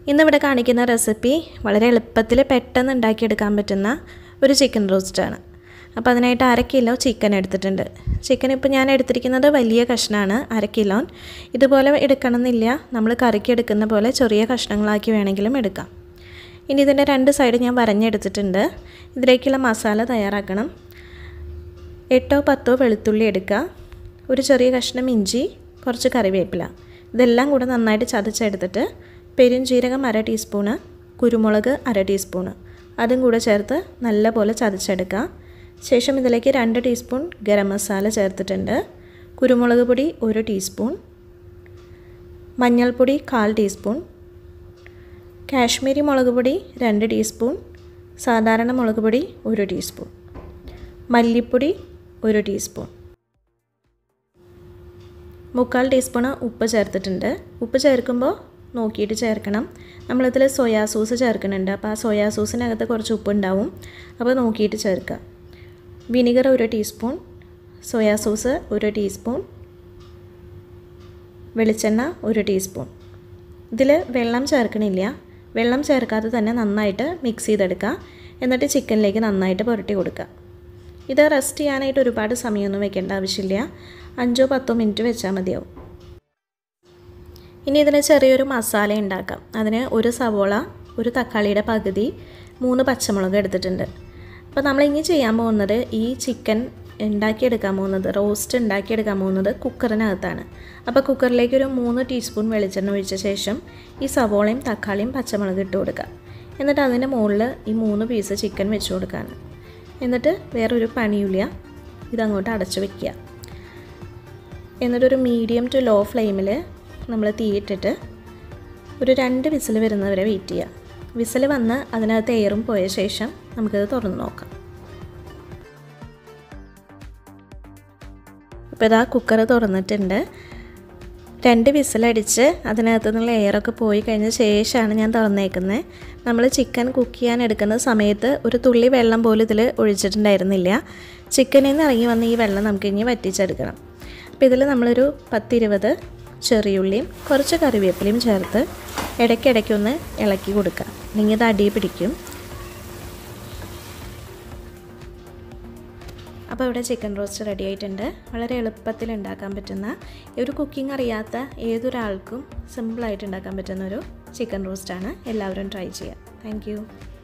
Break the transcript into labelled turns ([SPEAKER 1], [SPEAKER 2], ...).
[SPEAKER 1] ഇന്നിവിടെ കാണിക്കുന്ന റെസിപ്പി വളരെ എളുപ്പത്തിൽ പെട്ടെന്ന് ഉണ്ടാക്കിയെടുക്കാൻ പറ്റുന്ന ഒരു ചിക്കൻ റോസ്റ്റാണ് അപ്പോൾ അതിനായിട്ട് അര കിലോ ചിക്കൻ എടുത്തിട്ടുണ്ട് ചിക്കൻ ഇപ്പോൾ ഞാൻ എടുത്തിരിക്കുന്നത് വലിയ കഷ്ണമാണ് അര കിലോ ഇതുപോലെ എടുക്കണമെന്നില്ല നമ്മൾ കറിക്ക് എടുക്കുന്ന പോലെ ചെറിയ കഷ്ണങ്ങളാക്കി വേണമെങ്കിലും എടുക്കാം ഇനി ഇതിൻ്റെ രണ്ട് സൈഡ് ഞാൻ വരഞ്ഞെടുത്തിട്ടുണ്ട് ഇതിലേക്കുള്ള മസാല തയ്യാറാക്കണം എട്ടോ പത്തോ വെളുത്തുള്ളി എടുക്കുക ഒരു ചെറിയ കഷ്ണം ഇഞ്ചി കുറച്ച് കറിവേപ്പില ഇതെല്ലാം കൂടെ നന്നായിട്ട് ചതച്ചെടുത്തിട്ട് പെരുംജീരകം അര ടീസ്പൂണ് കുരുമുളക് അര ടീസ്പൂണ് അതും കൂടെ ചേർത്ത് നല്ലപോലെ ചതച്ചെടുക്കുക ശേഷം ഇതിലേക്ക് രണ്ട് ടീസ്പൂൺ ഗരം മസാല ചേർത്തിട്ടുണ്ട് കുരുമുളക് പൊടി ഒരു ടീസ്പൂൺ മഞ്ഞൾപ്പൊടി കാൽ ടീസ്പൂൺ കാശ്മീരി മുളക് പൊടി രണ്ട് ടീസ്പൂൺ സാധാരണ മുളക് പൊടി ഒരു ടീസ്പൂൺ മല്ലിപ്പൊടി ഒരു ടീസ്പൂൺ മുക്കാൽ ടീസ്പൂണ് ഉപ്പ് ചേർത്തിട്ടുണ്ട് ഉപ്പ് ചേർക്കുമ്പോൾ നോക്കിയിട്ട് ചേർക്കണം നമ്മളിതിൽ സോയാ സോസ് ചേർക്കുന്നുണ്ട് അപ്പോൾ ആ സോയാ സോസിനകത്ത് കുറച്ച് ഉപ്പ് ഉണ്ടാവും അപ്പോൾ നോക്കിയിട്ട് ചേർക്കുക വിനിഗർ ഒരു ടീസ്പൂൺ സോയാ സോസ് ഒരു ടീസ്പൂൺ വെളിച്ചെണ്ണ ഒരു ടീസ്പൂൺ ഇതിൽ വെള്ളം ചേർക്കണില്ല വെള്ളം ചേർക്കാതെ തന്നെ നന്നായിട്ട് മിക്സ് ചെയ്തെടുക്കുക എന്നിട്ട് ചിക്കനിലേക്ക് നന്നായിട്ട് പുരട്ടി കൊടുക്കുക ഇത് റെസ്റ്റ് ചെയ്യാനായിട്ട് ഒരുപാട് സമയമൊന്നും വെക്കേണ്ട ആവശ്യമില്ല അഞ്ചോ പത്തോ മിനിറ്റ് വെച്ചാൽ മതിയാവും ഇനി ഇതിന് ചെറിയൊരു മസാല ഉണ്ടാക്കാം അതിന് ഒരു സവോള ഒരു തക്കാളിയുടെ പകുതി മൂന്ന് പച്ചമുളക് എടുത്തിട്ടുണ്ട് അപ്പോൾ നമ്മൾ ഇനി ചെയ്യാൻ പോകുന്നത് ഈ ചിക്കൻ ഉണ്ടാക്കിയെടുക്കാൻ പോകുന്നത് റോസ്റ്റ് ഉണ്ടാക്കിയെടുക്കാൻ പോകുന്നത് കുക്കറിനകത്താണ് അപ്പോൾ കുക്കറിലേക്ക് ഒരു മൂന്ന് ടീസ്പൂൺ വെളിച്ചെണ്ണ ഒഴിച്ച ശേഷം ഈ സവോളയും തക്കാളിയും പച്ചമുളക് ഇട്ട് കൊടുക്കുക എന്നിട്ട് അതിൻ്റെ മുകളിൽ ഈ മൂന്ന് പീസ് ചിക്കൻ വെച്ച് കൊടുക്കുകയാണ് എന്നിട്ട് വേറൊരു പണിയില്ല ഇതങ്ങോട്ട് അടച്ചു വെക്കുക എന്നിട്ടൊരു മീഡിയം ടു ലോ ഫ്ലെയിമിൽ നമ്മൾ തീയിട്ടിട്ട് ഒരു രണ്ട് വിസിൽ വരുന്നവരെ വെയിറ്റ് ചെയ്യുക വിസിൽ വന്ന് അതിനകത്ത് എയറും പോയ ശേഷം നമുക്കത് തുറന്ന് നോക്കാം ഇപ്പോൾ ഇതാ കുക്കർ തുറന്നിട്ടുണ്ട് രണ്ട് വിസിലടിച്ച് അതിനകത്ത് നിന്നുള്ള എയറൊക്കെ പോയി കഴിഞ്ഞ ശേഷമാണ് ഞാൻ തുറന്നേക്കുന്നത് നമ്മൾ ചിക്കൻ കുക്ക് ചെയ്യാൻ എടുക്കുന്ന സമയത്ത് ഒരു തുള്ളി വെള്ളം പോലും ഇതിൽ ഒഴിച്ചിട്ടുണ്ടായിരുന്നില്ല ചിക്കനിൽ നിന്ന് ഇറങ്ങി വന്ന ഈ വെള്ളം നമുക്ക് ഇനി വറ്റിച്ചെടുക്കണം അപ്പോൾ ഇതിൽ നമ്മളൊരു പത്തിരുപത് ചെറിയുള്ളിയും കുറച്ച് കറിവേപ്പിലയും ചേർത്ത് ഇടയ്ക്കിടയ്ക്കൊന്ന് ഇളക്കി കൊടുക്കുക അല്ലെങ്കിൽ ഇത് അടി പിടിക്കും അപ്പോൾ ഇവിടെ ചിക്കൻ റോസ്റ്റ് റെഡി ആയിട്ടുണ്ട് വളരെ എളുപ്പത്തിൽ ഉണ്ടാക്കാൻ പറ്റുന്ന ഒരു കുക്കിംഗ് അറിയാത്ത ഏതൊരാൾക്കും സിമ്പിളായിട്ട് ഉണ്ടാക്കാൻ പറ്റുന്ന ഒരു ചിക്കൻ റോസ്റ്റാണ് എല്ലാവരും ട്രൈ ചെയ്യുക താങ്ക്